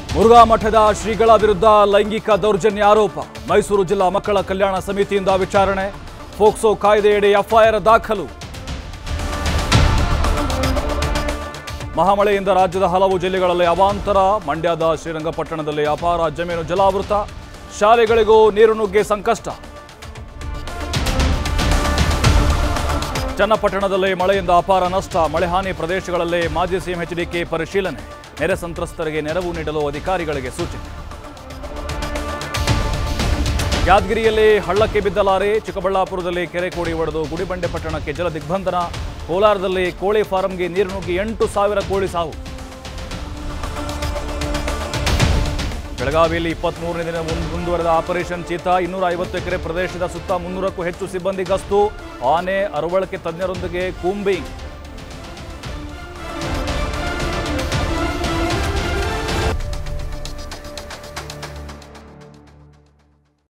ಮುರುಘಾ ಮಠದ ಶ್ರೀಗಳ ವಿರುದ್ಧ ಲೈಂಗಿಕ ದೌರ್ಜನ್ಯ ಆರೋಪ ಮೈಸೂರು ಜಿಲ್ಲಾ ಮಕ್ಕಳ ಕಲ್ಯಾಣ ಸಮಿತಿಯಿಂದ ವಿಚಾರಣೆ ಫೋಕ್ಸೋ ಕಾಯ್ದೆಯಡಿ ಎಫ್ಐಆರ್ ದಾಖಲು ಮಹಾಮಳೆಯಿಂದ ರಾಜ್ಯದ ಹಲವು ಜಿಲ್ಲೆಗಳಲ್ಲಿ ಅವಾಂತರ ಮಂಡ್ಯದ ಶ್ರೀರಂಗಪಟ್ಟಣದಲ್ಲಿ ಅಪಾರ ಜಮೀನು ಜಲಾವೃತ ಶಾಲೆಗಳಿಗೂ ನೀರು ನುಗ್ಗಿ ಸಂಕಷ್ಟ ಚನ್ನಪಟ್ಟಣದಲ್ಲಿ ಮಳೆಯಿಂದ ಅಪಾರ ನಷ್ಟ ಮಳೆ ಹಾನಿ ಪ್ರದೇಶಗಳಲ್ಲಿ ಮಾಜಿ ಸಿಎಂ ಎಚ್ಡಿಕೆ ಪರಿಶೀಲನೆ ನೆರೆ ಸಂತ್ರಸ್ತರಿಗೆ ನೆರವು ನೀಡಲು ಅಧಿಕಾರಿಗಳಿಗೆ ಸೂಚನೆ ಯಾದಗಿರಿಯಲ್ಲಿ ಹಳ್ಳಕ್ಕೆ ಬಿದ್ದ ಲಾರಿ ಚಿಕ್ಕಬಳ್ಳಾಪುರದಲ್ಲಿ ಕೆರೆ ಕೋಡಿ ಒಡೆದು ಗುಡಿಬಂಡೆ ಪಟ್ಟಣಕ್ಕೆ ಜಲ ದಿಗ್ಬಂಧನ ಕೋಲಾರದಲ್ಲಿ ಕೋಳಿ ಫಾರಂಗೆ ನೀರು ನುಗ್ಗಿ ಎಂಟು ಸಾವಿರ ಕೋಳಿ ಸಾವು ಬೆಳಗಾವಿಯಲ್ಲಿ ಇಪ್ಪತ್ಮೂರನೇ ದಿನ ಮುನ್- ಮುಂದುವರೆದ ಆಪರೇಷನ್ ಚೀತಾ ಇನ್ನೂರ ಐವತ್ತು ಎಕರೆ ಪ್ರದೇಶದ ಸುತ್ತ ಮುನ್ನೂರಕ್ಕೂ ಹೆಚ್ಚು ಸಿಬ್ಬಂದಿ ಗಸ್ತು ಆನೆ ಅರವಳಿಕೆ ತಜ್ಞರೊಂದಿಗೆ ಕೂಂಬಿಂಗ್